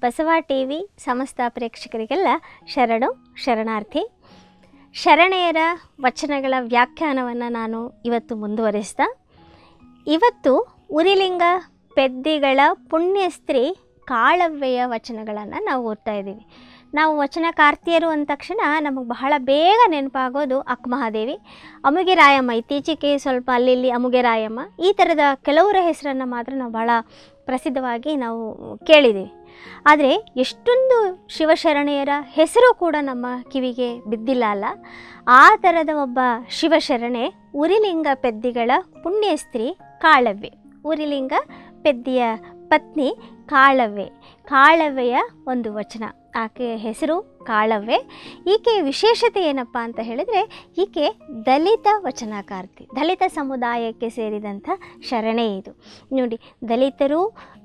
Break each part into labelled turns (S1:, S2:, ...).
S1: Basava T V ಸಮಸ್ತ ಪ್ರೇಕ್ಷಕರಿಗೆಲ್ಲ ಶರಣು ಶರಣಾರ್ಥಿ ಶರಣೆಯರ ವಚನಗಳ ವ್ಯಾಖ್ಯಾನವನ್ನು ನಾನು ಇವತ್ತು ಮುಂದುವರಿಸ್ತಾ ಇವತ್ತು ಉರಿಲಿಂಗ ಪೆದ್ದಿಗಳ ಪುಣ್ಯಸ್ತ್ರೀ ಕಾಳವ್ವೆಯ ವಚನಗಳನ್ನು ನಾವು ಓದ್ತಾ ಇದ್ದೀವಿ ನಾವು ವಚನಕಾರ್ತಿಯರು ಅಂದ ತಕ್ಷಣ ನಮಗೆ ಬಹಳ ಬೇಗ ನೆನಪಾಗೋದು ಅಕ್ಕಮಹಾದೇವಿ ಅಮುಗೆ ರಾಯಮ್ಮ ಇತ್ತೀಚೆಗೆ ಸ್ವಲ್ಪ ಅಲ್ಲಿ ಇಲ್ಲಿ ಅಮುಗೆ ರಾಯಮ್ಮ ಈ ಥರದ ಕೆಲವರ ಹೆಸರನ್ನು ಮಾತ್ರ ನಾವು ಬಹಳ ಪ್ರಸಿದ್ಧವಾಗಿ ನಾವು ಕೇಳಿದ್ದೀವಿ ಆದರೆ ಎಷ್ಟೊಂದು ಶಿವಶರಣೆಯರ ಹೆಸರು ಕೂಡ ನಮ್ಮ ಕಿವಿಗೆ ಬಿದ್ದಿಲ್ಲ ಅಲ್ಲ ಆ ಥರದ ಒಬ್ಬ ಶಿವಶರಣೆ ಉರಿಲಿಂಗ ಪೆದ್ದಿಗಳ ಪುಣ್ಯಸ್ತ್ರೀ ಕಾಳವ್ವೆ ಉರಿಲಿಂಗ ಪೆದ್ದಿಯ ಪತ್ನಿ ಕಾಳವ್ವೆ ಕಾಳವ್ವೆಯ ಒಂದು ವಚನ ಆಕೆಯ ಹೆಸರು ಕಾಳವ್ವೆ ಈಕೆಯ ವಿಶೇಷತೆ ಏನಪ್ಪ ಅಂತ ಹೇಳಿದರೆ ಈಕೆ ದಲಿತ ವಚನಕಾರ್ತಿ ದಲಿತ ಸಮುದಾಯಕ್ಕೆ ಸೇರಿದಂಥ ಶರಣೆ ಇದು ನೋಡಿ ದಲಿತರು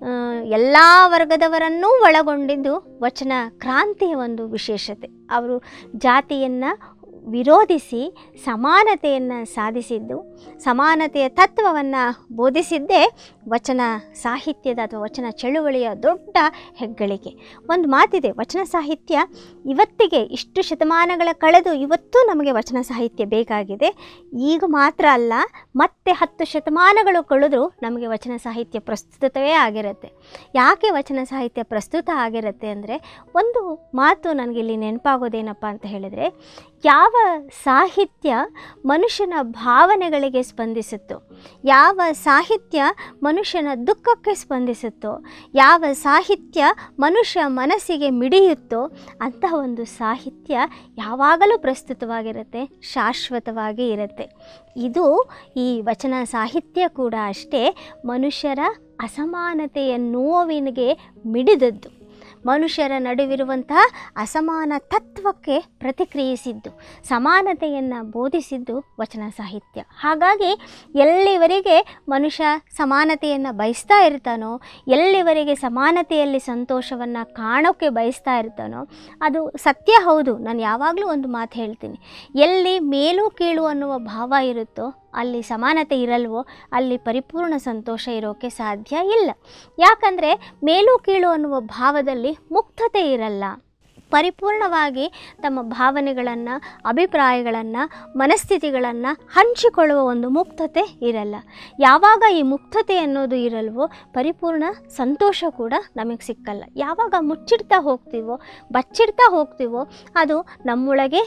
S1: ಎಲ್ಲ ವರ್ಗದವರನ್ನೂ ಒಳಗೊಂಡಿದ್ದು ವಚನ ಕ್ರಾಂತಿಯ ಒಂದು ವಿಶೇಷತೆ ಅವರು ಜಾತಿಯನ್ನು ವಿರೋಧಿಸಿ ಸಮಾನತೆಯನ್ನು ಸಾಧಿಸಿದ್ದು ಸಮಾನತೆಯ ತತ್ವವನ್ನು ಬೋಧಿಸಿದ್ದೇ ವಚನ ಸಾಹಿತ್ಯದ ಅಥವಾ ವಚನ ಚಳುವಳಿಯ ದೊಡ್ಡ ಹೆಗ್ಗಳಿಕೆ ಒಂದು ಮಾತಿದೆ ವಚನ ಸಾಹಿತ್ಯ ಇವತ್ತಿಗೆ ಇಷ್ಟು ಶತಮಾನಗಳ ಕಳೆದು ಇವತ್ತೂ ನಮಗೆ ವಚನ ಸಾಹಿತ್ಯ ಬೇಕಾಗಿದೆ ಈಗ ಮಾತ್ರ ಅಲ್ಲ ಮತ್ತೆ ಹತ್ತು ಶತಮಾನಗಳು ಕಳೆದರೂ ನಮಗೆ ವಚನ ಸಾಹಿತ್ಯ ಪ್ರಸ್ತುತವೇ ಆಗಿರುತ್ತೆ ಯಾಕೆ ವಚನ ಸಾಹಿತ್ಯ ಪ್ರಸ್ತುತ ಆಗಿರುತ್ತೆ ಅಂದರೆ ಒಂದು ಮಾತು ನನಗೆ ಇಲ್ಲಿ ನೆನಪಾಗೋದೇನಪ್ಪ ಅಂತ ಹೇಳಿದರೆ ಯಾವ ಸಾಹಿತ್ಯ ಮನುಷ್ಯನ ಭಾವನೆಗಳಿಗೆ ಸ್ಪಂದಿಸುತ್ತೋ ಯಾವ ಸಾಹಿತ್ಯ ಮನುಷ್ಯನ ದುಃಖಕ್ಕೆ ಸ್ಪಂದಿಸುತ್ತೋ ಯಾವ ಸಾಹಿತ್ಯ ಮನುಷ್ಯ ಮನಸ್ಸಿಗೆ ಮಿಡಿಯುತ್ತೋ ಅಂತಹ ಒಂದು ಸಾಹಿತ್ಯ ಯಾವಾಗಲೂ ಪ್ರಸ್ತುತವಾಗಿರುತ್ತೆ ಶಾಶ್ವತವಾಗಿ ಇರುತ್ತೆ ಇದು ಈ ವಚನ ಸಾಹಿತ್ಯ ಕೂಡ ಅಷ್ಟೇ ಮನುಷ್ಯರ ಅಸಮಾನತೆಯ ನೋವಿನಿಗೆ ಮಿಡಿದದ್ದು ಮನುಷ್ಯರ ನಡುವಿರುವಂತಹ ಅಸಮಾನ ತತ್ವಕ್ಕೆ ಪ್ರತಿಕ್ರಿಯಿಸಿದ್ದು ಸಮಾನತೆಯನ್ನು ಬೋಧಿಸಿದ್ದು ವಚನ ಸಾಹಿತ್ಯ ಹಾಗಾಗಿ ಎಲ್ಲಿವರೆಗೆ ಮನುಷ್ಯ ಸಮಾನತೆಯನ್ನು ಬಯಸ್ತಾ ಇರ್ತಾನೋ ಎಲ್ಲಿವರೆಗೆ ಸಮಾನತೆಯಲ್ಲಿ ಸಂತೋಷವನ್ನು ಕಾಣೋಕ್ಕೆ ಬಯಸ್ತಾ ಇರ್ತಾನೋ ಅದು ಸತ್ಯ ಹೌದು ನಾನು ಯಾವಾಗಲೂ ಒಂದು ಮಾತು ಹೇಳ್ತೀನಿ ಎಲ್ಲಿ ಮೇಲು ಕೀಳು ಅನ್ನುವ ಭಾವ ಇರುತ್ತೋ ಅಲ್ಲಿ ಸಮಾನತೆ ಇರಲ್ವೋ ಅಲ್ಲಿ ಪರಿಪೂರ್ಣ ಸಂತೋಷ ಇರೋಕ್ಕೆ ಸಾಧ್ಯ ಇಲ್ಲ ಯಾಕಂದರೆ ಮೇಲು ಕೀಳು ಅನ್ನುವ ಭಾವದಲ್ಲಿ ಮುಕ್ತತೆ ಇರಲ್ಲ ಪರಿಪೂರ್ಣವಾಗಿ ತಮ್ಮ ಭಾವನೆಗಳನ್ನು ಅಭಿಪ್ರಾಯಗಳನ್ನು ಮನಸ್ಥಿತಿಗಳನ್ನು ಹಂಚಿಕೊಳ್ಳುವ ಒಂದು ಮುಕ್ತತೆ ಇರಲ್ಲ ಯಾವಾಗ ಈ ಮುಕ್ತತೆ ಅನ್ನೋದು ಇರಲ್ವೋ ಪರಿಪೂರ್ಣ ಸಂತೋಷ ಕೂಡ ನಮಗೆ ಸಿಕ್ಕಲ್ಲ ಯಾವಾಗ ಮುಚ್ಚಿಡ್ತಾ ಹೋಗ್ತೀವೋ ಬಚ್ಚಿಡ್ತಾ ಹೋಗ್ತೀವೋ ಅದು ನಮ್ಮೊಳಗೆ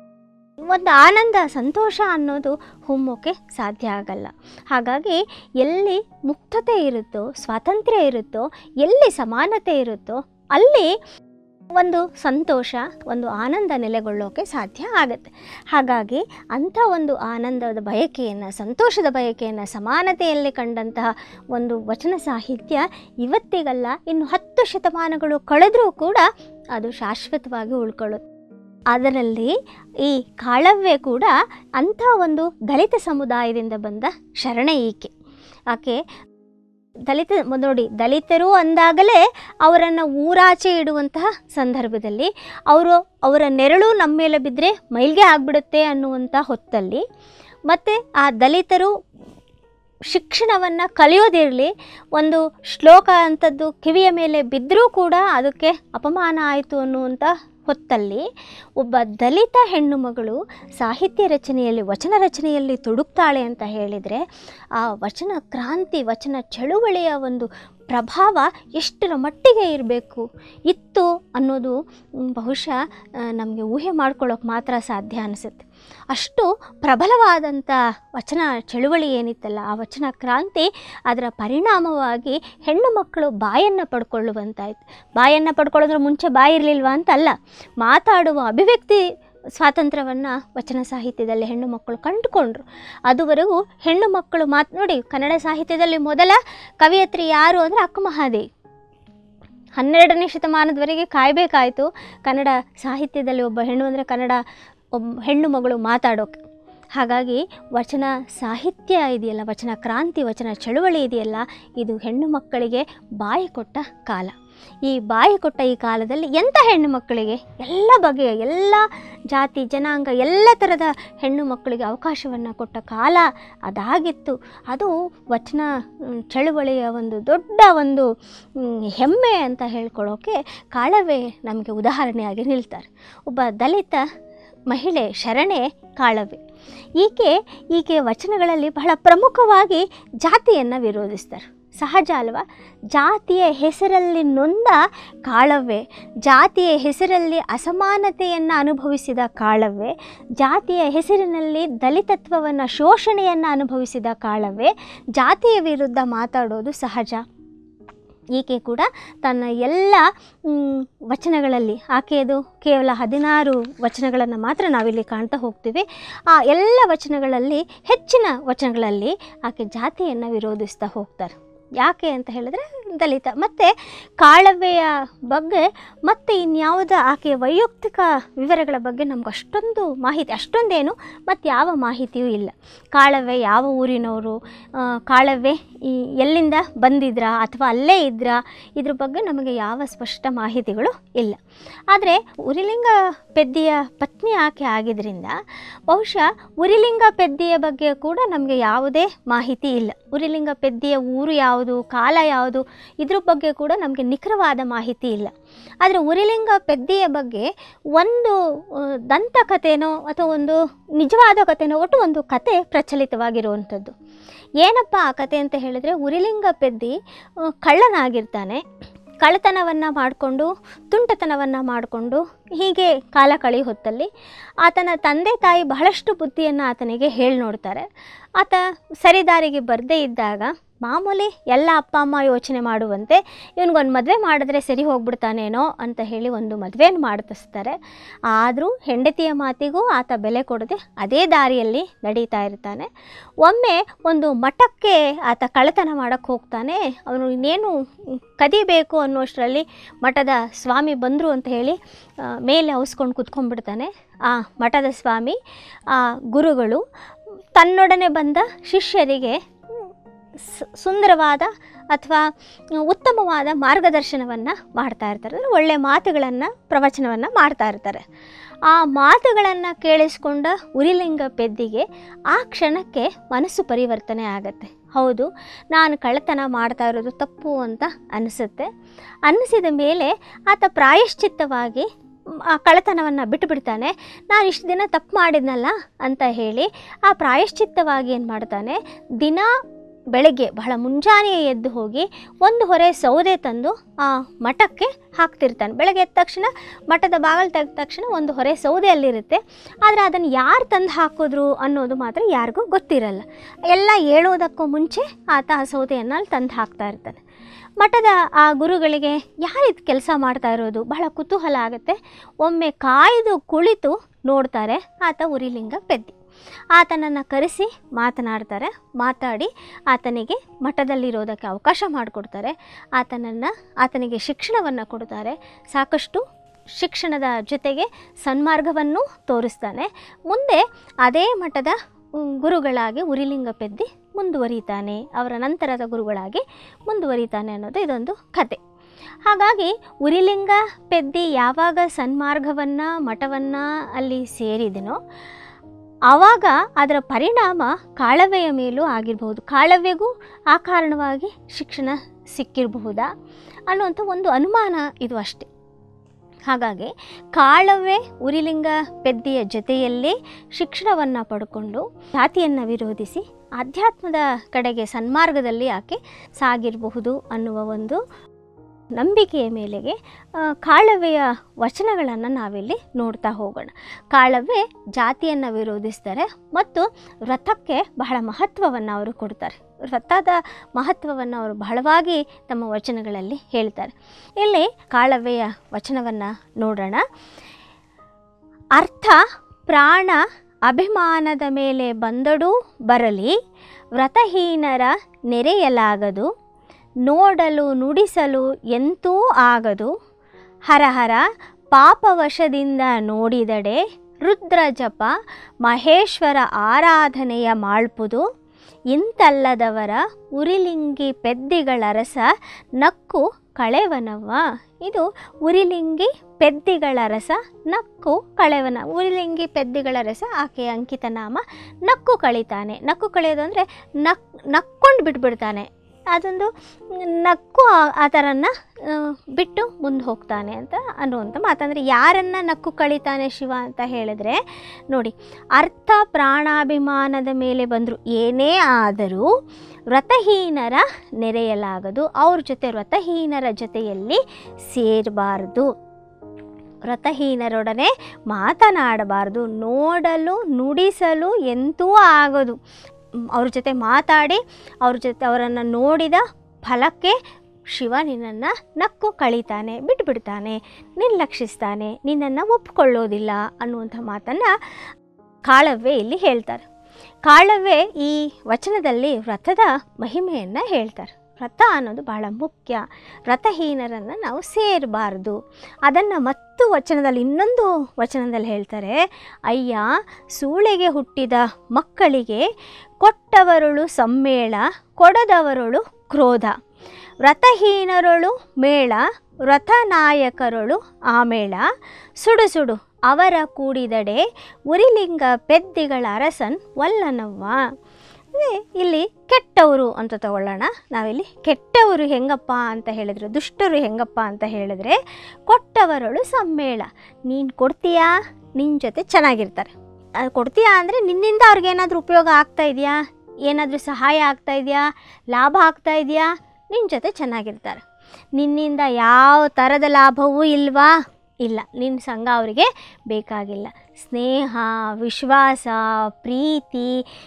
S1: ಒಂದು ಆನಂದ ಸಂತೋಷ ಅನ್ನೋದು ಹೊಮ್ಮೋಕ್ಕೆ ಸಾಧ್ಯ ಆಗಲ್ಲ ಹಾಗಾಗಿ ಎಲ್ಲಿ ಮುಕ್ತತೆ ಇರುತ್ತೋ ಸ್ವಾತಂತ್ರ್ಯ ಇರುತ್ತೋ ಎಲ್ಲಿ ಸಮಾನತೆ ಇರುತ್ತೋ ಅಲ್ಲಿ ಒಂದು ಸಂತೋಷ ಒಂದು ಆನಂದ ನೆಲೆಗೊಳ್ಳೋಕೆ ಸಾಧ್ಯ ಆಗುತ್ತೆ ಹಾಗಾಗಿ ಅಂಥ ಒಂದು ಆನಂದದ ಬಯಕೆಯನ್ನು ಸಂತೋಷದ ಬಯಕೆಯನ್ನು ಸಮಾನತೆಯಲ್ಲಿ ಕಂಡಂತಹ ಒಂದು ವಚನ ಸಾಹಿತ್ಯ ಇವತ್ತಿಗಲ್ಲ ಇನ್ನು ಹತ್ತು ಶತಮಾನಗಳು ಕಳೆದರೂ ಕೂಡ ಅದು ಶಾಶ್ವತವಾಗಿ ಉಳ್ಕೊಳ್ಳುತ್ತೆ ಅದರಲ್ಲಿ ಈ ಕಾಳವ್ವೆ ಕೂಡ ಅಂಥ ಒಂದು ದಲಿತ ಸಮುದಾಯದಿಂದ ಬಂದ ಶರಣೆ ಈಕೆ ಆಕೆ ದಲಿತ ನೋಡಿ ದಲಿತರು ಅಂದಾಗಲೇ ಅವರನ್ನು ಊರಾಚೆ ಇಡುವಂತಹ ಸಂದರ್ಭದಲ್ಲಿ ಅವರು ಅವರ ನೆರಳು ನಮ್ಮ ಮೇಲೆ ಬಿದ್ದರೆ ಮೈಲ್ಗೆ ಆಗಿಬಿಡುತ್ತೆ ಅನ್ನುವಂಥ ಹೊತ್ತಲ್ಲಿ ಮತ್ತು ಆ ದಲಿತರು ಶಿಕ್ಷಣವನ್ನು ಕಲಿಯೋದಿರಲಿ ಒಂದು ಶ್ಲೋಕ ಅಂಥದ್ದು ಕಿವಿಯ ಮೇಲೆ ಬಿದ್ದರೂ ಕೂಡ ಅದಕ್ಕೆ ಅಪಮಾನ ಆಯಿತು ಅನ್ನುವಂಥ ಹೊತ್ತಲ್ಲಿ ಒಬ್ಬ ದಲಿತ ಹೆಣ್ಣು ಮಗಳು ಸಾಹಿತ್ಯ ರಚನೆಯಲ್ಲಿ ವಚನ ರಚನೆಯಲ್ಲಿ ತೊಡಗ್ತಾಳೆ ಅಂತ ಹೇಳಿದರೆ ಆ ವಚನ ಕ್ರಾಂತಿ ವಚನ ಚಳುವಳಿಯ ಒಂದು ಪ್ರಭಾವ ಎಷ್ಟರ ಮಟ್ಟಿಗೆ ಇರಬೇಕು ಇತ್ತು ಅನ್ನೋದು ಬಹುಶಃ ನಮಗೆ ಊಹೆ ಮಾಡ್ಕೊಳ್ಳೋಕೆ ಮಾತ್ರ ಸಾಧ್ಯ ಅನಿಸುತ್ತೆ ಅಷ್ಟು ಪ್ರಬಲವಾದಂಥ ವಚನ ಚಳುವಳಿ ಏನಿತ್ತಲ್ಲ ಆ ವಚನ ಕ್ರಾಂತಿ ಅದರ ಪರಿಣಾಮವಾಗಿ ಹೆಣ್ಣು ಮಕ್ಕಳು ಬಾಯನ್ನು ಪಡ್ಕೊಳ್ಳುವಂತಾಯ್ತು ಬಾಯನ್ನು ಪಡ್ಕೊಳ್ಳೋದ್ರ ಮುಂಚೆ ಬಾಯಿ ಇರಲಿಲ್ವಾ ಅಂತ ಅಲ್ಲ ಮಾತಾಡುವ ಅಭಿವ್ಯಕ್ತಿ ಸ್ವಾತಂತ್ರ್ಯವನ್ನು ವಚನ ಸಾಹಿತ್ಯದಲ್ಲಿ ಹೆಣ್ಣು ಮಕ್ಕಳು ಕಂಡುಕೊಂಡ್ರು ಅದುವರೆಗೂ ಹೆಣ್ಣು ಮಕ್ಕಳು ಮಾತು ನೋಡಿ ಕನ್ನಡ ಸಾಹಿತ್ಯದಲ್ಲಿ ಮೊದಲ ಕವಿಯತ್ರಿ ಯಾರು ಅಂದರೆ ಅಕ್ಕ ಮಹಾದೇವಿ ಹನ್ನೆರಡನೇ ಶತಮಾನದವರೆಗೆ ಕಾಯಬೇಕಾಯಿತು ಕನ್ನಡ ಸಾಹಿತ್ಯದಲ್ಲಿ ಒಬ್ಬ ಹೆಣ್ಣು ಅಂದರೆ ಕನ್ನಡ ಒಬ್ಬ ಹೆಣ್ಣು ಮಗಳು ಮಾತಾಡೋಕೆ ಹಾಗಾಗಿ ವಚನ ಸಾಹಿತ್ಯ ಇದೆಯಲ್ಲ ವಚನ ಕ್ರಾಂತಿ ವಚನ ಚಳುವಳಿ ಇದೆಯಲ್ಲ ಇದು ಹೆಣ್ಣು ಮಕ್ಕಳಿಗೆ ಬಾಯಿ ಕೊಟ್ಟ ಕಾಲ ಈ ಬಾಯಿ ಕೊಟ್ಟ ಈ ಕಾಲದಲ್ಲಿ ಎಂಥ ಹೆಣ್ಣು ಮಕ್ಕಳಿಗೆ ಎಲ್ಲ ಬಗೆಯ ಎಲ್ಲ ಜಾತಿ ಜನಾಂಗ ಎಲ್ಲ ಥರದ ಹೆಣ್ಣು ಮಕ್ಕಳಿಗೆ ಅವಕಾಶವನ್ನು ಕೊಟ್ಟ ಕಾಲ ಅದಾಗಿತ್ತು ಅದು ವಚನ ಮ್, ಚಳುವಳಿಯ ಒಂದು ದೊಡ್ಡ ಒಂದು ಮ್, ಹೆಮ್ಮೆ ಅಂತ ಹೇಳ್ಕೊಳ್ಳೋಕೆ ಕಾಳವೇ ನಮಗೆ ಉದಾಹರಣೆಯಾಗಿ ನಿಲ್ತಾರೆ ಒಬ್ಬ ದಲಿತ ಮಹಿಳೆ ಶರಣೆ ಕಾಳವೆ ಈಕೆ ಈಕೆ ವಚನಗಳಲ್ಲಿ ಬಹಳ ಪ್ರಮುಖವಾಗಿ ಜಾತಿಯನ್ನು ವಿರೋಧಿಸ್ತಾರೆ ಸಹಜ ಅಲ್ವಾ ಜಾತಿಯ ಹೆಸರಲ್ಲಿ ನೊಂದ ಕಾಳವ್ವೆ ಜಾತಿಯ ಹೆಸರಲ್ಲಿ ಅಸಮಾನತೆಯನ್ನು ಅನುಭವಿಸಿದ ಕಾಳವ್ವೆ ಜಾತಿಯ ಹೆಸರಿನಲ್ಲಿ ದಲಿತತ್ವವನ್ನು ಶೋಷಣೆಯನ್ನು ಅನುಭವಿಸಿದ ಕಾಳವ್ವೆ ಜಾತಿಯ ವಿರುದ್ಧ ಮಾತಾಡೋದು ಸಹಜ ಈಕೆ ಕೂಡ ತನ್ನ ಎಲ್ಲ ಮ್, ವಚನಗಳಲ್ಲಿ ಆಕೆಯದು ಕೇವಲ ಹದಿನಾರು ವಚನಗಳನ್ನು ಮಾತ್ರ ನಾವಿಲ್ಲಿ ಕಾಣ್ತಾ ಹೋಗ್ತೀವಿ ಆ ಎಲ್ಲ ವಚನಗಳಲ್ಲಿ ಹೆಚ್ಚಿನ ವಚನಗಳಲ್ಲಿ ಆಕೆ ಜಾತಿಯನ್ನು ವಿರೋಧಿಸ್ತಾ ಹೋಗ್ತಾರೆ ಯಾಕೆ ಅಂತ ಹೇಳಿದ್ರೆ ದಲಿತ ಮತ್ತು ಕಾಳವ್ವೆಯ ಬಗ್ಗೆ ಮತ್ತು ಇನ್ಯಾವುದ ಆಕೆಯ ವೈಯಕ್ತಿಕ ವಿವರಗಳ ಬಗ್ಗೆ ನಮ್ಗೆ ಅಷ್ಟೊಂದು ಮಾಹಿತಿ ಅಷ್ಟೊಂದೇನು ಮತ್ತು ಯಾವ ಮಾಹಿತಿಯೂ ಇಲ್ಲ ಕಾಳವ್ವೆ ಯಾವ ಊರಿನವರು ಆ, ಕಾಳವ್ವೆ ಈ ಎಲ್ಲಿಂದ ಬಂದಿದ್ರಾ ಅಥವಾ ಅಲ್ಲೇ ಇದ್ರಾ ಇದ್ರ ಬಗ್ಗೆ ನಮಗೆ ಯಾವ ಸ್ಪಷ್ಟ ಮಾಹಿತಿಗಳು ಇಲ್ಲ ಆದರೆ ಉರಿಲಿಂಗ ಪೆದ್ದಿಯ ಪತ್ನಿ ಆಕೆ ಆಗಿದ್ದರಿಂದ ಬಹುಶಃ ಉರಿಲಿಂಗ ಪೆದ್ದಿಯ ಬಗ್ಗೆ ಕೂಡ ನಮಗೆ ಯಾವುದೇ ಮಾಹಿತಿ ಇಲ್ಲ ಉರಿಲಿಂಗ ಪೆದ್ದಿಯ ಊರು ಯಾವುದು ಕಾಲ ಯಾವುದು ಇದ್ರ ಬಗ್ಗೆ ಕೂಡ ನಮಗೆ ನಿಖರವಾದ ಮಾಹಿತಿ ಇಲ್ಲ ಆದರೆ ಉರಿಲಿಂಗ ಪೆದ್ದಿಯ ಬಗ್ಗೆ ಒಂದು ಆ, ದಂತಕಥೆನೋ ಅಥವಾ ಒಂದು ನಿಜವಾದ ಕಥೆನೋ ಒಟ್ಟು ಒಂದು ಕತೆ ಪ್ರಚಲಿತವಾಗಿರುವಂಥದ್ದು ಏನಪ್ಪ ಆ ಕತೆ ಅಂತ ಹೇಳಿದರೆ ಉರಿಲಿಂಗ ಪೆದ್ದಿ ಆ, ಕಳ್ಳನಾಗಿರ್ತಾನೆ ಕಳ್ಳತನವನ್ನು ಮಾಡಿಕೊಂಡು ತುಂಟತನವನ್ನು ಮಾಡಿಕೊಂಡು ಹೀಗೆ ಕಾಲ ಕಳಿ ಹೊತ್ತಲ್ಲಿ ಆತನ ತಂದೆ ತಾಯಿ ಬಹಳಷ್ಟು ಬುದ್ಧಿಯನ್ನು ಆತನಿಗೆ ಹೇಳಿ ನೋಡ್ತಾರೆ ಆತ ಸರಿದಾರಿಗೆ ಬರದೇ ಇದ್ದಾಗ ಮಾಮೂಲಿ ಎಲ್ಲ ಅಪ್ಪ ಅಮ್ಮ ಯೋಚನೆ ಮಾಡುವಂತೆ ಇವನಿಗೊಂದು ಮದುವೆ ಮಾಡಿದ್ರೆ ಸರಿ ಹೋಗ್ಬಿಡ್ತಾನೇನೋ ಅಂತ ಹೇಳಿ ಒಂದು ಮದುವೆಯನ್ನು ಮಾಡಿಸ್ತಾರೆ ಆದರೂ ಹೆಂಡತಿಯ ಮಾತಿಗೂ ಆತ ಬೆಲೆ ಕೊಡದೆ ಅದೇ ದಾರಿಯಲ್ಲಿ ನಡೀತಾ ಇರ್ತಾನೆ ಒಮ್ಮೆ ಒಂದು ಮಠಕ್ಕೆ ಆತ ಕಳ್ಳತನ ಮಾಡೋಕ್ಕೆ ಹೋಗ್ತಾನೆ ಅವನು ಇನ್ನೇನು ಕದಿಬೇಕು ಅನ್ನೋಷ್ಟರಲ್ಲಿ ಮಠದ ಸ್ವಾಮಿ ಬಂದರು ಅಂತ ಹೇಳಿ ಆ, ಮೇಲೆ ಅವಸ್ಕೊಂಡು ಕುತ್ಕೊಂಡ್ಬಿಡ್ತಾನೆ ಆ ಮಠದ ಸ್ವಾಮಿ ಆ ಗುರುಗಳು ತನ್ನೊಡನೆ ಬಂದ ಶಿಷ್ಯರಿಗೆ ಸ್- ಸುಂದರವಾದ ಅಥವಾ ಉತ್ತಮವಾದ ಮಾರ್ಗದರ್ಶನವನ್ನು ಮಾಡ್ತಾ ಇರ್ತಾರೆ ಅಂದರೆ ಒಳ್ಳೆಯ ಮಾತುಗಳನ್ನು ಪ್ರವಚನವನ್ನು ಮಾಡ್ತಾ ಇರ್ತಾರೆ ಆ ಮಾತುಗಳನ್ನು ಕೇಳಿಸ್ಕೊಂಡ ಉರಿಲಿಂಗ ಪೆದ್ದಿಗೆ ಆ ಕ್ಷಣಕ್ಕೆ ಮನಸ್ಸು ಪರಿವರ್ತನೆ ಆಗತ್ತೆ ಹೌದು ನಾನು ಕಳ್ಳತನ ಮಾಡ್ತಾ ಇರೋದು ತಪ್ಪು ಅಂತ ಅನಿಸುತ್ತೆ ಅನ್ನಿಸಿದ ಮೇಲೆ ಆತ ಪ್ರಾಯಶ್ಚಿತ್ತವಾಗಿ ಮ್, ಆ ಕಳ್ಳತನವನ್ನು ಬಿಟ್ಟುಬಿಡ್ತಾನೆ ನಾನು ಇಷ್ಟು ದಿನ ತಪ್ಪು ಮಾಡಿದ್ನಲ್ಲ ಅಂತ ಹೇಳಿ ಆ ಪ್ರಾಯಶ್ಚಿತ್ತವಾಗಿ ಏನು ಮಾಡ್ತಾನೆ ದಿನ ಬೆಳಗ್ಗೆ ಬಹಳ ಮುಂಜಾನೆ ಎದ್ದು ಹೋಗಿ ಒಂದು ಹೊರೆ ಸೌದೆ ತಂದು ಆ ಮಠಕ್ಕೆ ಹಾಕ್ತಿರ್ತಾನೆ ಬೆಳಗ್ಗೆ ಎದ್ದ ತಕ್ಷಣ ಮಠದ ಬಾಗಿಲು ತೆಗೆದ ತಕ್ಷಣ ಒಂದು ಹೊರೆ ಸೌದೆ ಅಲ್ಲಿರುತ್ತೆ ಆದರೆ ಅದನ್ನು ಯಾರು ತಂದು ಹಾಕಿದ್ರು ಅನ್ನೋದು ಮಾತ್ರ ಯಾರಿಗೂ ಗೊತ್ತಿರಲ್ಲ ಎಲ್ಲ ಹೇಳೋದಕ್ಕೂ ಮುಂಚೆ ಆತ ಆ ಸೌದೆಯನ್ನು ಅಲ್ಲಿ ತಂದು ಹಾಕ್ತಾ ಇರ್ತಾನೆ ಮಠದ ಆ ಗುರುಗಳಿಗೆ ಯಾರಿದು ಕೆಲಸ ಮಾಡ್ತಾ ಇರೋದು ಬಹಳ ಕುತೂಹಲ ಆಗುತ್ತೆ ಒಮ್ಮೆ ಕಾಯ್ದು ಕುಳಿತು ನೋಡ್ತಾರೆ ಆತ ಉರಿಲಿಂಗ ಪೆದ್ದಿ ಆತನನ್ನು ಕರೆಸಿ ಮಾತನಾಡ್ತಾರೆ ಮಾತಾಡಿ ಆತನಿಗೆ ಮಠದಲ್ಲಿರೋದಕ್ಕೆ ಅವಕಾಶ ಮಾಡಿಕೊಡ್ತಾರೆ ಆತನನ್ನು ಆತನಿಗೆ ಶಿಕ್ಷಣವನ್ನು ಕೊಡ್ತಾರೆ ಸಾಕಷ್ಟು ಶಿಕ್ಷಣದ ಜೊತೆಗೆ ಸನ್ಮಾರ್ಗವನ್ನು ತೋರಿಸ್ತಾನೆ ಮುಂದೆ ಅದೇ ಮಠದ ಉಮ್, ಗುರುಗಳಾಗಿ ಉರಿಲಿಂಗ ಪೆದ್ದಿ ಮುಂದುವರಿತಾನೆ ಅವರ ನಂತರದ ಗುರುಗಳಾಗಿ ಮುಂದುವರಿತಾನೆ ಅನ್ನೋದು ಇದೊಂದು ಕತೆ ಹಾಗಾಗಿ ಉರಿಲಿಂಗ ಪೆದ್ದಿ ಯಾವಾಗ ಸನ್ಮಾರ್ಗವನ್ನು ಮಠವನ್ನು ಅಲ್ಲಿ ಸೇರಿದನೋ ಆವಾಗ ಅದರ ಪರಿಣಾಮ ಕಾಳವೆಯ ಮೇಲೂ ಆಗಿರಬಹುದು ಕಾಳವೆಗೂ ಆ ಕಾರಣವಾಗಿ ಶಿಕ್ಷಣ ಸಿಕ್ಕಿರಬಹುದಾ ಅನ್ನುವಂಥ ಒಂದು ಅನುಮಾನ ಇದು ಅಷ್ಟೆ ಹಾಗಾಗಿ ಕಾಳವೆ ಉರಿಲಿಂಗ ಪೆದ್ದಿಯ ಜೊತೆಯಲ್ಲಿ ಶಿಕ್ಷಣವನ್ನು ಪಡ್ಕೊಂಡು ಜಾತಿಯನ್ನು ವಿರೋಧಿಸಿ ಆಧ್ಯಾತ್ಮದ ಕಡೆಗೆ ಸನ್ಮಾರ್ಗದಲ್ಲಿ ಆಕೆ ಸಾಗಿರಬಹುದು ಅನ್ನುವ ಒಂದು ನಂಬಿಕೆಯ ಮೇಲೆಗೆ ಆ, ಕಾಳವೆಯ ವಚನಗಳನ್ನು ನಾವಿಲ್ಲಿ ನೋಡ್ತಾ ಹೋಗೋಣ ಕಾಳವೆ ಜಾತಿಯನ್ನು ವಿರೋಧಿಸ್ತಾರೆ ಮತ್ತು ವ್ರತಕ್ಕೆ ಬಹಳ ಮಹತ್ವವನ್ನು ಅವರು ಕೊಡ್ತಾರೆ ವ್ರತದ ಮಹತ್ವವನ್ನು ಅವರು ಬಹಳವಾಗಿ ತಮ್ಮ ವಚನಗಳಲ್ಲಿ ಹೇಳ್ತಾರೆ ಇಲ್ಲಿ ಕಾಳವೆಯ ವಚನವನ್ನು ನೋಡೋಣ ಅರ್ಥ ಪ್ರಾಣ ಅಭಿಮಾನದ ಮೇಲೆ ಬಂದಡೂ ಬರಲಿ ವ್ರತಹೀನರ ನೆರೆಯಲಾಗದು ನೋಡಲು ನುಡಿಸಲು ಎಂತೂ ಆಗದು ಹರಹರ ಪಾಪವಶದಿಂದ ನೋಡಿದಡೆ ರುದ್ರ ಜಪ ಮಹೇಶ್ವರ ಆರಾಧನೆಯ ಮಾಳ್ಪುದು ಇಂತಲ್ಲದವರ ಉರಿಲಿಂಗಿ ಪೆದ್ದಿಗಳ ರಸ ನಕ್ಕು ಕಳೆವನವ ಇದು ಉರಿಲಿಂಗಿ ಪೆದ್ದಿಗಳ ರಸ ನಕ್ಕು ಕಳೆವನ ಉರಿಲಿಂಗಿ ಪೆದ್ದಿಗಳ ರಸ ಆಕೆಯ ಅಂಕಿತ ನಾಮ ನಕ್ಕು ಕಳಿತಾನೆ ನಕ್ಕು ಕಳೆಯೋದು ಅಂದರೆ ನಕ್ ನಕ್ಕೊಂಡು ಬಿಟ್ಬಿಡ್ತಾನೆ ಅದೊಂದು ನಕ್ಕು ಆ- ಆ ಥರನ ಆ, ಬಿಟ್ಟು ಮುಂದೆ ಹೋಗ್ತಾನೆ ಅಂತ ಅನ್ನುವಂಥ ಮಾತಂದರೆ ಯಾರನ್ನ ನಕ್ಕು ಕಳಿತಾನೆ ಶಿವ ಅಂತ ಹೇಳಿದ್ರೆ ನೋಡಿ ಅರ್ಥ ಪ್ರಾಣಾಭಿಮಾನದ ಮೇಲೆ ಬಂದರು ಏನೇ ಆದರೂ ವ್ರತಹೀನರ ನೆರೆಯಲಾಗದು ಅವ್ರ ಜೊತೆ ವ್ರತಹೀನರ ಜೊತೆಯಲ್ಲಿ ಸೇರಬಾರ್ದು ವ್ರತಹೀನರೊಡನೆ ಮಾತನಾಡಬಾರ್ದು ನೋಡಲು ನುಡಿಸಲು ಎಂತೂ ಆಗೋದು ಮ್, ಅವ್ರ ಜೊತೆ ಮಾತಾಡಿ ಅವ್ರ ಜೊತೆ ಅವರನ್ನು ನೋಡಿದ ಫಲಕ್ಕೆ ಶಿವ ನಿನ್ನನ್ನು ನಕ್ಕು ಕಳೀತಾನೆ ಬಿಟ್ಬಿಡ್ತಾನೆ ನಿರ್ಲಕ್ಷಿಸ್ತಾನೆ ನಿನ್ನನ್ನು ಒಪ್ಕೊಳ್ಳೋದಿಲ್ಲ ಅನ್ನುವಂಥ ಮಾತನ್ನು ಕಾಳವ್ವೆ ಇಲ್ಲಿ ಹೇಳ್ತಾರೆ ಕಾಳವ್ವೆ ಈ ವಚನದಲ್ಲಿ ವ್ರತದ ಮಹಿಮೆಯನ್ನು ಹೇಳ್ತಾರೆ ವ್ರತ ಅನ್ನೋದು ಬಹಳ ಮುಖ್ಯ ವ್ರತಹೀನರನ್ನು ನಾವು ಸೇರಬಾರ್ದು ಅದನ್ನು ಮತ್ತು ವಚನದಲ್ಲಿ ಇನ್ನೊಂದು ವಚನದಲ್ಲಿ ಹೇಳ್ತಾರೆ ಅಯ್ಯ ಸೂಳೆಗೆ ಹುಟ್ಟಿದ ಮಕ್ಕಳಿಗೆ ಕೊಟ್ಟವರುಳು ಸಮ್ಮೇಳ ಕೊಡದವರುಳು ಕ್ರೋಧ ವ್ರತಹೀನರೊಳು ಮೇಳ ವ್ರತನಾಯಕರೊಳು ಆಮೇಳ ಸುಡು ಸುಡು ಅವರ ಕೂಡಿದಡೆ ಉರಿಲಿಂಗ ಪೆದ್ದಿಗಳ ಅರಸನ್ ವಲ್ಲನವ್ವ ಅದೇ ಇಲ್ಲಿ ಕೆಟ್ಟವರು ಅಂತ ತಗೊಳ್ಳೋಣ ನಾವಿಲ್ಲಿ ಕೆಟ್ಟವರು ಹೆಂಗಪ್ಪ ಅಂತ ಹೇಳಿದ್ರೆ ದುಷ್ಟರು ಹೆಂಗಪ್ಪ ಅಂತ ಹೇಳಿದ್ರೆ ಕೊಟ್ಟವರಳು ಸಮ್ಮೇಳ ನೀನು ಕೊಡ್ತೀಯಾ ನಿನ್ನ ಜೊತೆ ಚೆನ್ನಾಗಿರ್ತಾರೆ ಅದು ಕೊಡ್ತೀಯಾ ಅಂದರೆ ನಿನ್ನಿಂದ ಅವ್ರಿಗೇನಾದರೂ ಉಪಯೋಗ ಆಗ್ತಾ ಇದೆಯಾ ಏನಾದರೂ ಸಹಾಯ ಆಗ್ತಾ ಇದೆಯಾ ಲಾಭ ಆಗ್ತಾ ಇದೆಯಾ ನಿನ್ನ ಜೊತೆ ಚೆನ್ನಾಗಿರ್ತಾರೆ ನಿನ್ನಿಂದ ಯಾವ ಥರದ ಲಾಭವೂ ಇಲ್ವಾ ಇಲ್ಲ ನಿನ್ನ ಸಂಘ ಅವರಿಗೆ ಬೇಕಾಗಿಲ್ಲ ಸ್ನೇಹ ವಿಶ್ವಾಸ ಪ್ರೀತಿ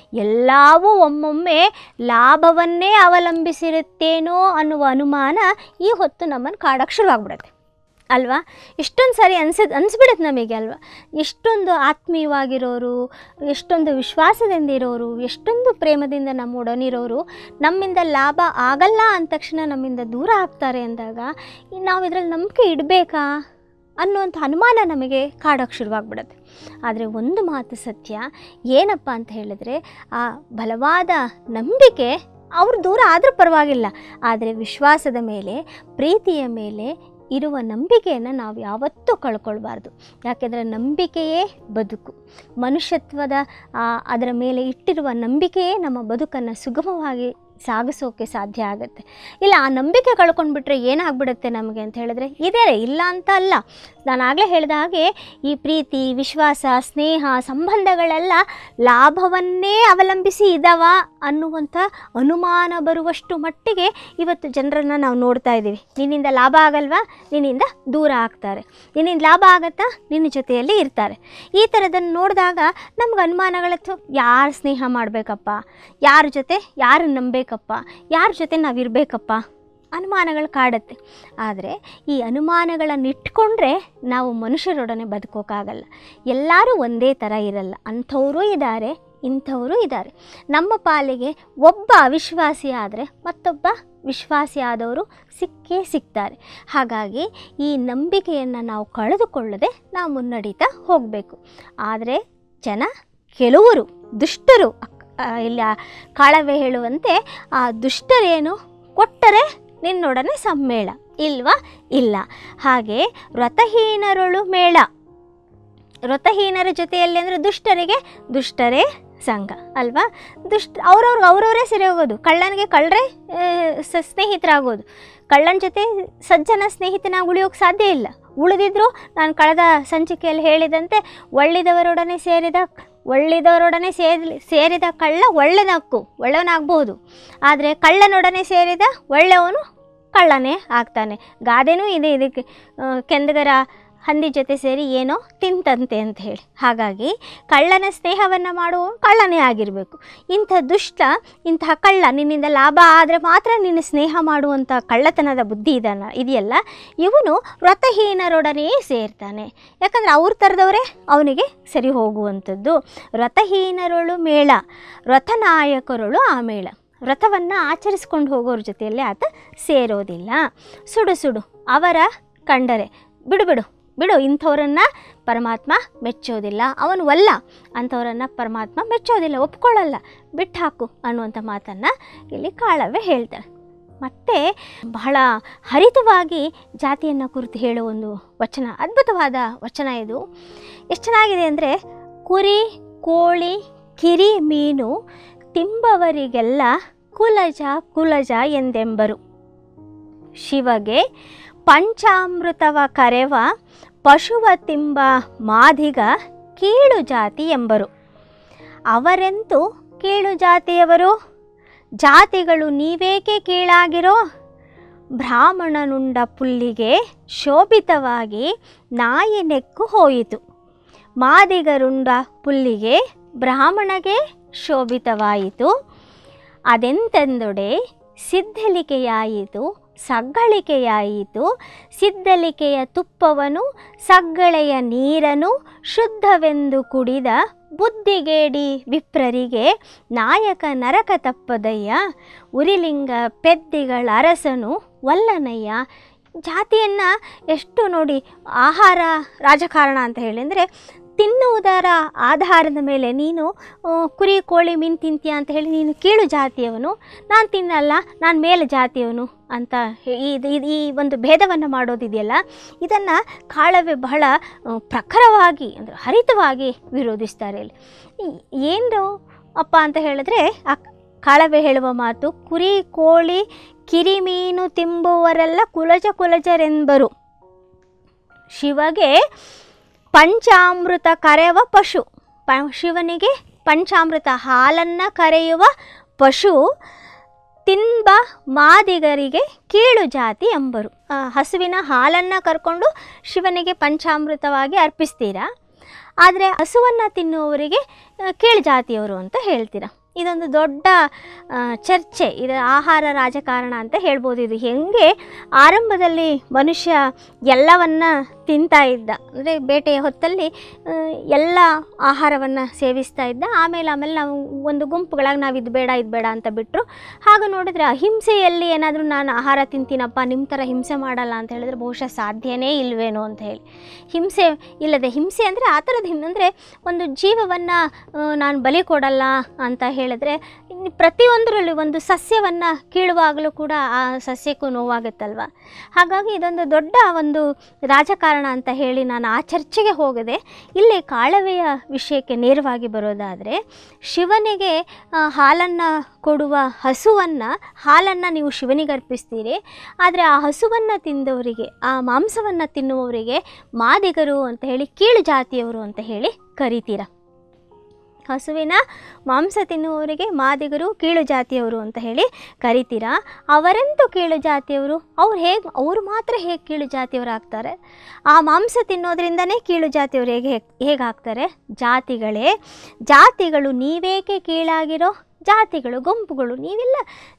S1: ಎಲ್ಲವೂ ಒಮ್ಮೊಮ್ಮೆ ಲಾಭವನ್ನೇ ಅವಲಂಬಿಸಿರುತ್ತೇನೋ ಅನ್ನುವ ಅನುಮಾನ ಈ ಹೊತ್ತು ನಮ್ಮನ್ನು ಕಾಡಕ್ಕೆ ಶುರುವಾಗ್ಬಿಡುತ್ತೆ ಅಲ್ವಾ ಇಷ್ಟೊಂದು ಸಾರಿ ಅನ್ಸಿದ್ ಅನಿಸ್ಬಿಡುತ್ತೆ ನಮಗೆ ಅಲ್ವಾ ಎಷ್ಟೊಂದು ಆತ್ಮೀಯವಾಗಿರೋರು ಎಷ್ಟೊಂದು ವಿಶ್ವಾಸದಿಂದ ಇರೋರು ಎಷ್ಟೊಂದು ಪ್ರೇಮದಿಂದ ನಮ್ಮೊಡನಿರೋರು ನಮ್ಮಿಂದ ಲಾಭ ಆಗಲ್ಲ ಅಂದ ತಕ್ಷಣ ನಮ್ಮಿಂದ ದೂರ ಆಗ್ತಾರೆ ಅಂದಾಗ ನಾವು ಇದರಲ್ಲಿ ನಂಬಿಕೆ ಇಡಬೇಕಾ ಅನ್ನುವಂಥ ಅನುಮಾನ ನಮಗೆ ಕಾಡೋಕ್ಕೆ ಶುರುವಾಗ್ಬಿಡುತ್ತೆ ಆದರೆ ಒಂದು ಮಾತು ಸತ್ಯ ಏನಪ್ಪ ಅಂತ ಹೇಳಿದ್ರೆ ಆ ಬಲವಾದ ನಂಬಿಕೆ ಅವ್ರು ದೂರ ಆದರೂ ಪರವಾಗಿಲ್ಲ ಆದರೆ ವಿಶ್ವಾಸದ ಮೇಲೆ ಪ್ರೀತಿಯ ಮೇಲೆ ಇರುವ ನಂಬಿಕೆಯನ್ನು ನಾವು ಯಾವತ್ತೂ ಕಳ್ಕೊಳ್ಬಾರ್ದು ಯಾಕೆಂದರೆ ನಂಬಿಕೆಯೇ ಬದುಕು ಮನುಷ್ಯತ್ವದ ಆ, ಅದರ ಮೇಲೆ ಇಟ್ಟಿರುವ ನಂಬಿಕೆಯೇ ನಮ್ಮ ಬದುಕನ್ನು ಸುಗಮವಾಗಿ ಸಾಗಿಸೋಕೆ ಸಾಧ್ಯ ಆಗುತ್ತೆ ಇಲ್ಲ ಆ ನಂಬಿಕೆ ಕಳ್ಕೊಂಡ್ಬಿಟ್ರೆ ಏನಾಗ್ಬಿಡುತ್ತೆ ನಮಗೆ ಅಂತ ಹೇಳಿದ್ರೆ ಇದೇ ಇಲ್ಲ ಅಂತ ಅಲ್ಲ ನಾನು ಆಗಲೇ ಹೇಳಿದ ಹಾಗೆ ಈ ಪ್ರೀತಿ ವಿಶ್ವಾಸ ಸ್ನೇಹ ಸಂಬಂಧಗಳೆಲ್ಲ ಲಾಭವನ್ನೇ ಅವಲಂಬಿಸಿ ಇದ್ದಾವ ಅನ್ನುವಂಥ ಅನುಮಾನ ಬರುವಷ್ಟು ಮಟ್ಟಿಗೆ ಇವತ್ತು ಜನರನ್ನು ನಾವು ನೋಡ್ತಾ ಇದ್ದೀವಿ ನಿನ್ನಿಂದ ಲಾಭ ಆಗಲ್ವಾ ನಿನ್ನಿಂದ ದೂರ ಆಗ್ತಾರೆ ನಿನ್ನಿಂದ ಲಾಭ ಆಗತ್ತಾ ನಿನ್ನ ಜೊತೆಯಲ್ಲಿ ಇರ್ತಾರೆ ಈ ಥರದನ್ನು ನೋಡಿದಾಗ ನಮ್ಗೆ ಅನುಮಾನಗಳತ್ತು ಯಾರು ಸ್ನೇಹ ಮಾಡಬೇಕಪ್ಪ ಯಾರ ಜೊತೆ ಯಾರು ನಂಬಬೇಕಪ್ಪ ಯಾರ ಜೊತೆ ನಾವು ಇರಬೇಕಪ್ಪ ಅನುಮಾನಗಳು ಕಾಡುತ್ತೆ ಆದರೆ ಈ ಅನುಮಾನಗಳನ್ನು ಇಟ್ಕೊಂಡ್ರೆ ನಾವು ಮನುಷ್ಯರೊಡನೆ ಬದುಕೋಕ್ಕಾಗಲ್ಲ ಎಲ್ಲರೂ ಒಂದೇ ಥರ ಇರಲ್ಲ ಅಂಥವರೂ ಇದ್ದಾರೆ ಇಂಥವರು ಇದ್ದಾರೆ ನಮ್ಮ ಪಾಲಿಗೆ ಒಬ್ಬ ಅವಿಶ್ವಾಸಿ ಆದರೆ ಮತ್ತೊಬ್ಬ ವಿಶ್ವಾಸಿ ಆದವರು ಸಿಕ್ಕೇ ಸಿಗ್ತಾರೆ ಹಾಗಾಗಿ ಈ ನಂಬಿಕೆಯನ್ನು ನಾವು ಕಳೆದುಕೊಳ್ಳದೆ ನಾವು ಮುನ್ನಡೀತಾ ಹೋಗಬೇಕು ಆದರೆ ಜನ ಕೆಲವರು ದುಷ್ಟರು ಅಕ್- ಆ, ಇಲ್ಲಿ ಆ ಕಾಳವೆ ಹೇಳುವಂತೆ ಆ ದುಷ್ಟರೇನು ಕೊಟ್ಟರೆ ನಿನ್ನೊಡನೆ ಸಮ್ಮೇಳ ಇಲ್ವಾ ಇಲ್ಲ ಹಾಗೆ ವ್ರತಹೀನರೊಳು ಮೇಳ ವ್ರತಹೀನರ ಜೊತೆಯಲ್ಲಿ ಅಂದರೆ ದುಷ್ಟರಿಗೆ ದುಷ್ಟರೇ ಸಂಘ ಅಲ್ವಾ ದುಷ್ಟ ಅವ್ರವ್ರಿಗೆ ಅವ್ರವರೇ ಸರಿ ಹೋಗೋದು ಕಳ್ಳನಿಗೆ ಕಳ್ಳರೇ ಸ ಸ್ನೇಹಿತರಾಗೋದು ಕಳ್ಳನ ಜೊತೆ ಸಜ್ಜನ ಸ್ನೇಹಿತನಾಗಿ ಉಳಿಯೋಕ್ಕೆ ಸಾಧ್ಯ ಇಲ್ಲ ಉಳಿದಿದ್ರು ನಾನು ಕಳೆದ ಸಂಚಿಕೆಯಲ್ಲಿ ಹೇಳಿದಂತೆ ಒಳ್ಳೆದವರೊಡನೆ ಸೇರಿದ ಒಳ್ಳೆದವರೊಡನೆ ಸೇರಿ ಸೇರಿದ ಕಳ್ಳ ಒಳ್ಳೆನಕ್ಕು ಒಳ್ಳೆಯವನಾಗಬಹುದು ಆದರೆ ಕಳ್ಳನೊಡನೆ ಸೇರಿದ ಒಳ್ಳೆಯವನು ಕಳ್ಳನೇ ಆಗ್ತಾನೆ ಗಾದೆನೂ ಇದೆ ಇದಕ್ಕೆ ಆ, ಕೆಂದಗರ ಹಂದಿ ಜೊತೆ ಸೇರಿ ಏನೋ ತಿಂತಂತೆ ಅಂತ ಹೇಳಿ ಹಾಗಾಗಿ ಕಳ್ಳನ ಸ್ನೇಹವನ್ನು ಮಾಡುವ ಕಳ್ಳನೇ ಆಗಿರಬೇಕು ಇಂಥ ದುಷ್ಟ ಇಂತಹ ಕಳ್ಳ ನಿನ್ನಿಂದ ಲಾಭ ಆದರೆ ಮಾತ್ರ ನಿನ್ನ ಸ್ನೇಹ ಮಾಡುವಂಥ ಕಳ್ಳತನದ ಬುದ್ಧಿ ಇದನ್ನ ಇದೆಯಲ್ಲ ಇವನು ವ್ರತಹೀನರೊಡನೆಯೇ ಸೇರ್ತಾನೆ ಯಾಕಂದರೆ ಅವ್ರ ಥರದವರೇ ಅವನಿಗೆ ಸರಿ ಹೋಗುವಂಥದ್ದು ವ್ರತಹೀನರೊಳು ಮೇಳ ವ್ರತನಾಯಕರೊಳು ಆ ಮೇಳ ವ್ರತವನ್ನು ಆಚರಿಸ್ಕೊಂಡು ಹೋಗೋರ ಜೊತೆಯಲ್ಲಿ ಆತ ಸೇರೋದಿಲ್ಲ ಸುಡು ಸುಡು ಅವರ ಕಂಡರೆ ಬಿಡು ಬಿಡು ಬಿಡು ಇಂಥವ್ರನ್ನ ಪರಮಾತ್ಮ ಮೆಚ್ಚೋದಿಲ್ಲ ಅವನು ವಲ್ಲ ಅಂಥವ್ರನ್ನ ಪರಮಾತ್ಮ ಮೆಚ್ಚೋದಿಲ್ಲ ಒಪ್ಕೊಳ್ಳಲ್ಲ ಬಿಟ್ಟು ಹಾಕು ಅನ್ನುವಂಥ ಮಾತನ್ನು ಇಲ್ಲಿ ಕಾಳವ್ಯ ಹೇಳ್ತಾಳೆ ಮತ್ತು ಬಹಳ ಹರಿತವಾಗಿ ಜಾತಿಯನ್ನು ಕುರಿತು ಹೇಳೋ ಒಂದು ವಚನ ಅದ್ಭುತವಾದ ವಚನ ಇದು ಎಷ್ಟು ಚೆನ್ನಾಗಿದೆ ಅಂದರೆ ಕುರಿ ಕೋಳಿ ಕಿರಿ ಮೀನು ತಿಂಬವರಿಗೆಲ್ಲ ಕುಲಜ ಕುಲಜ ಎಂದೆಂಬರು ಶಿವಗೆ ಪಂಚಾಮೃತವ ಕರೆವ ಪಶುವ ತಿಂಬ ಮಾದಿಗ ಕೀಳು ಜಾತಿ ಎಂಬರು ಅವರೆಂತೂ ಕೀಳು ಜಾತಿಯವರು ಜಾತಿಗಳು ನೀವೇಕೆ ಕೀಳಾಗಿರೋ ಬ್ರಾಹ್ಮಣನುಂಡ ಪುಲ್ಲಿಗೆ ಶೋಭಿತವಾಗಿ ನಾಯಿ ನೆಕ್ಕು ಹೋಯಿತು ಮಾದಿಗರುಂಡ ಪುಲ್ಲಿಗೆ ಬ್ರಾಹ್ಮಣಗೆ ಶೋಭಿತವಾಯಿತು ಅದೆಂತೆಂದೊಡೆ ಸಿದ್ಧಲಿಕೆಯಾಯಿತು ಸಗ್ಗಳಿಕೆಯಾಯಿತು ಸಿದ್ಧಲಿಕೆಯ ತುಪ್ಪವನು ಸಗ್ಗಳೆಯ ನೀರನು ಶುದ್ಧವೆಂದು ಕುಡಿದ ಬುದ್ಧಿಗೇಡಿ ವಿಪ್ರರಿಗೆ ನಾಯಕ ನರಕ ತಪ್ಪದಯ್ಯ ಉರಿಲಿಂಗ ಪೆದ್ದಿಗಳ ಅರಸನು ವಲ್ಲನಯ್ಯ ಜಾತಿಯನ್ನು ಎಷ್ಟು ನೋಡಿ ಆಹಾರ ರಾಜಕಾರಣ ಅಂತ ಹೇಳಿ ಅಂದರೆ ತಿನ್ನುವುದರ ಆಧಾರದ ಮೇಲೆ ನೀನು ಆ, ಕುರಿ ಕೋಳಿ ಮೀನು ತಿಂತೀಯ ಅಂತ ಹೇಳಿ ನೀನು ಕೀಳು ಜಾತಿಯವನು ನಾನು ತಿನ್ನಲ್ಲ ನಾನು ಮೇಲೆ ಜಾತಿಯವನು ಅಂತ ಹೇ- ಇದು ಇದು ಈ ಒಂದು ಭೇದವನ್ನು ಮಾಡೋದಿದೆಯಲ್ಲ ಇದನ್ನು ಕಾಳವೆ ಬಹಳ ಆ, ಪ್ರಖರವಾಗಿ ಅಂದರೆ ಹರಿತವಾಗಿ ವಿರೋಧಿಸ್ತಾರೆ ಇಲ್ಲಿ ಈ- ಏನು ಅಪ್ಪ ಅಂತ ಹೇಳಿದ್ರೆ ಆ ಕಾಳವೆ ಹೇಳುವ ಮಾತು ಕುರಿ ಕೋಳಿ ಕಿರಿಮೀನು ತಿಂಬುವರೆಲ್ಲ ಕುಲಜ ಕುಲಜರೆಂಬರು ಶಿವಗೆ ಪಂಚಾಮೃತ ಕರೆಯುವ ಪಶು ಪ ಶಿವನಿಗೆ ಪಂಚಾಮೃತ ಹಾಲನ್ನು ಕರೆಯುವ ಪಶು ತಿಂಬ ಮಾದಿಗರಿಗೆ ಕೀಳು ಜಾತಿ ಎಂಬರು ಆ, ಹಸುವಿನ ಹಾಲನ್ನು ಕರ್ಕೊಂಡು ಶಿವನಿಗೆ ಪಂಚಾಮೃತವಾಗಿ ಅರ್ಪಿಸ್ತೀರಾ ಆದರೆ ಹಸುವನ್ನು ತಿನ್ನುವವರಿಗೆ ಆ, ಕೀಳು ಜಾತಿಯವರು ಅಂತ ಹೇಳ್ತೀರಾ ಇದೊಂದು ದೊಡ್ಡ ಆ, ಚರ್ಚೆ ಇದು ಆಹಾರ ರಾಜಕಾರಣ ಅಂತ ಹೇಳ್ಬೋದು ಇದು ಹೆಂಗೆ ಆರಂಭದಲ್ಲಿ ಮನುಷ್ಯ ಎಲ್ಲವನ್ನ ತಿಂತಾ ಇದ್ದ ಅಂದರೆ ಬೇಟೆಯ ಹೊತ್ತಲ್ಲಿ ಆ, ಎಲ್ಲ ಆಹಾರವನ್ನು ಸೇವಿಸ್ತಾ ಇದ್ದ ಆಮೇಲೆ ಆಮೇಲೆ ನಾವು ಒಂದು ಗುಂಪುಗಳಾಗಿ ನಾವು ಇದು ಬೇಡ ಇದು ಬೇಡ ಅಂತ ಬಿಟ್ಟರು ಹಾಗೆ ನೋಡಿದ್ರೆ ಅಹಿಂಸೆಯಲ್ಲಿ ಏನಾದರೂ ನಾನು ಆಹಾರ ತಿಂತೀನಪ್ಪ ನಿಮ್ಮ ಥರ ಹಿಂಸೆ ಮಾಡಲ್ಲ ಅಂತ ಹೇಳಿದ್ರೆ ಬಹುಶಃ ಸಾಧ್ಯನೇ ಇಲ್ವೇನೋ ಅಂತ ಹೇಳಿ ಹಿಂಸೆ ಇಲ್ಲದೆ ಹಿಂಸೆ ಅಂದರೆ ಆ ಥರದ್ದು ಹಿಂ ಅಂದರೆ ಒಂದು ಜೀವವನ್ನು ನಾನು ಬಲಿ ಕೊಡಲ್ಲ ಅಂತ ಹೇಳಿದ್ರೆ ಇನ್ನು ಪ್ರತಿಯೊಂದರಲ್ಲಿ ಒಂದು ಸಸ್ಯವನ್ನು ಕೀಳುವಾಗಲೂ ಕೂಡ ಆ ಸಸ್ಯಕ್ಕೂ ನೋವಾಗುತ್ತಲ್ವ ಹಾಗಾಗಿ ಇದೊಂದು ದೊಡ್ಡ ಒಂದು ರಾಜಕಾರಣ ಅಂತ ಹೇಳಿ ನಾನು ಆ ಚರ್ಚೆಗೆ ಹೋಗದೆ ಇಲ್ಲಿ ಕಾಳವೆಯ ವಿಷಯಕ್ಕೆ ನೇರವಾಗಿ ಬರೋದಾದರೆ ಶಿವನಿಗೆ ಹಾಲನ್ನು ಕೊಡುವ ಹಸುವನ್ನು ಹಾಲನ್ನು ನೀವು ಶಿವನಿಗೆ ಅರ್ಪಿಸ್ತೀರಿ ಆದರೆ ಆ ಹಸುವನ್ನು ತಿಂದವರಿಗೆ ಆ ಮಾಂಸವನ್ನು ತಿನ್ನುವವರಿಗೆ ಮಾದಿಗರು ಅಂತ ಹೇಳಿ ಕೀಳು ಜಾತಿಯವರು ಅಂತ ಹೇಳಿ ಕರಿತೀರ ಹಸುವಿನ ಮಾಂಸ ತಿನ್ನುವವರಿಗೆ ಮಾದಿಗರು ಕೀಳು ಜಾತಿಯವರು ಅಂತ ಹೇಳಿ ಕರಿತೀರಾ ಅವರೆಂತೂ ಕೀಳು ಜಾತಿಯವರು ಅವ್ರು ಹೇಗೆ ಅವರು ಮಾತ್ರ ಹೇಗೆ ಕೀಳು ಜಾತಿಯವರು ಆಗ್ತಾರೆ ಆ ಮಾಂಸ ತಿನ್ನೋದ್ರಿಂದನೇ ಕೀಳು ಜಾತಿಯವರು ಹೇಗೆ ಹೇಗಾಗ್ತಾರೆ ಜಾತಿಗಳೇ ಜಾತಿಗಳು ನೀವೇಕೆ ಕೀಳಾಗಿರೋ ಜಾತಿಗಳು ಗುಂಪುಗಳು ನೀವೆಲ್ಲ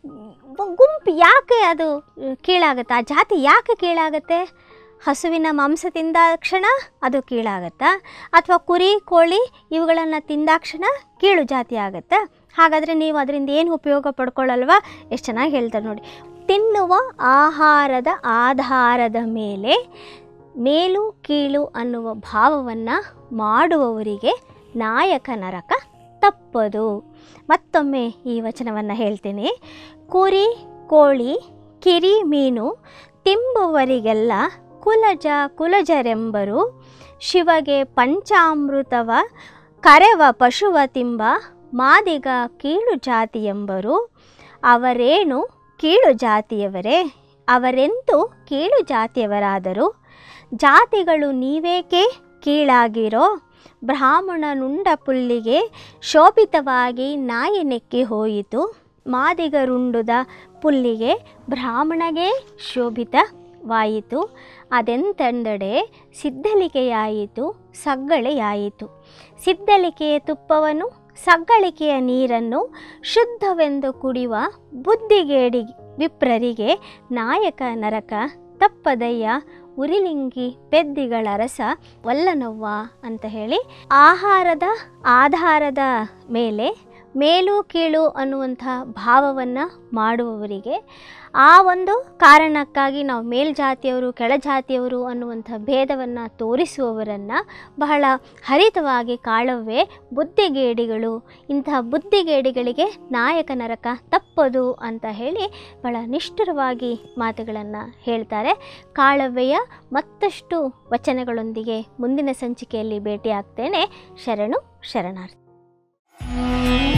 S1: ಗುಂಪು ಯಾಕೆ ಅದು ಕೀಳಾಗುತ್ತೆ ಆ ಜಾತಿ ಯಾಕೆ ಕೀಳಾಗುತ್ತೆ ಹಸುವಿನ ಮಾಂಸ ತಿಂದಾಕ್ಷಣ ಅದು ಕೀಳಾಗತ್ತಾ ಅಥವಾ ಕುರಿ ಕೋಳಿ ಇವುಗಳನ್ನು ತಿಂದಾಕ್ಷಣ ಕೀಳು ಜಾತಿ ಆಗುತ್ತಾ ಹಾಗಾದರೆ ನೀವು ಅದರಿಂದ ಏನು ಉಪಯೋಗ ಪಡ್ಕೊಳ್ಳಲ್ವಾ ಎಷ್ಟು ಚೆನ್ನಾಗಿ ಹೇಳ್ತಾರೆ ನೋಡಿ ತಿನ್ನುವ ಆಹಾರದ ಆಧಾರದ ಮೇಲೆ ಮೇಲು ಕೀಳು ಅನ್ನುವ ಭಾವವನ್ನು ಮಾಡುವವರಿಗೆ ನಾಯಕ ನರಕ ತಪ್ಪದು ಮತ್ತೊಮ್ಮೆ ಈ ವಚನವನ್ನು ಹೇಳ್ತೀನಿ ಕುರಿ ಕೋಳಿ ಕಿರಿ ಮೀನು ತಿಂಬುವರಿಗೆಲ್ಲ ಕುಲಜ ಕುಲಜರೆಂಬರು ಶಿವಗೆ ಪಂಚಾಮೃತವ ಕರೆವ ಪಶುವ ತಿಂಬ ಮಾದಿಗ ಕೀಳು ಜಾತಿಯೆಂಬರು ಅವರೇನು ಕೀಳು ಜಾತಿಯವರೇ ಅವರೆಂತೂ ಕೀಳು ಜಾತಿಯವರಾದರು ಜಾತಿಗಳು ನೀವೇಕೆ ಕೀಳಾಗಿರೋ ಬ್ರಾಹ್ಮಣನುಂಡ ಪುಲ್ಲಿಗೆ ಶೋಭಿತವಾಗಿ ನಾಯಿ ನೆಕ್ಕಿ ಹೋಯಿತು ಮಾದಿಗರುಂಡುದ ಪುಲ್ಲಿಗೆ ಬ್ರಾಹ್ಮಣಗೆ ಶೋಭಿತವಾಯಿತು ಅದೆಂತೆಂದಡೆ ಸಿದ್ಧಲಿಕೆಯಾಯಿತು ಸಗ್ಗಳೆಯಾಯಿತು ಸಿದ್ಧಲಿಕೆಯ ತುಪ್ಪವನ್ನು ಸಗ್ಗಳಿಕೆಯ ನೀರನ್ನು ಶುದ್ಧವೆಂದು ಕುಡಿಯುವ ಬುದ್ಧಿಗೇಡಿ ವಿಪ್ರರಿಗೆ ನಾಯಕ ನರಕ ತಪ್ಪದಯ್ಯ ಉರಿಲಿಂಗಿ ಪೆದ್ದಿಗಳ ರಸ ವಲ್ಲನವ್ವ ಅಂತ ಹೇಳಿ ಆಹಾರದ ಆಧಾರದ ಮೇಲೆ ಮೇಲು ಕೀಳು ಅನ್ನುವಂಥ ಭಾವವನ್ನು ಮಾಡುವವರಿಗೆ ಆ ಒಂದು ಕಾರಣಕ್ಕಾಗಿ ನಾವು ಮೇಲ್ಜಾತಿಯವರು ಕೆಳಜಾತಿಯವರು ಅನ್ನುವಂಥ ಭೇದವನ್ನು ತೋರಿಸುವವರನ್ನು ಬಹಳ ಹರಿತವಾಗಿ ಕಾಳುವೆ ಬುದ್ಧಿಗೇಡಿಗಳು ಇಂತಹ ಬುದ್ಧಿಗೇಡಿಗಳಿಗೆ ನಾಯಕ ನರಕ ತಪ್ಪದು ಅಂತ ಹೇಳಿ ಬಹಳ ನಿಷ್ಠುರವಾಗಿ ಮಾತುಗಳನ್ನು ಹೇಳ್ತಾರೆ ಕಾಳವ್ವೆಯ ಮತ್ತಷ್ಟು ವಚನಗಳೊಂದಿಗೆ ಮುಂದಿನ ಸಂಚಿಕೆಯಲ್ಲಿ ಭೇಟಿಯಾಗ್ತೇನೆ ಶರಣು ಶರಣಾರ್ಥಿ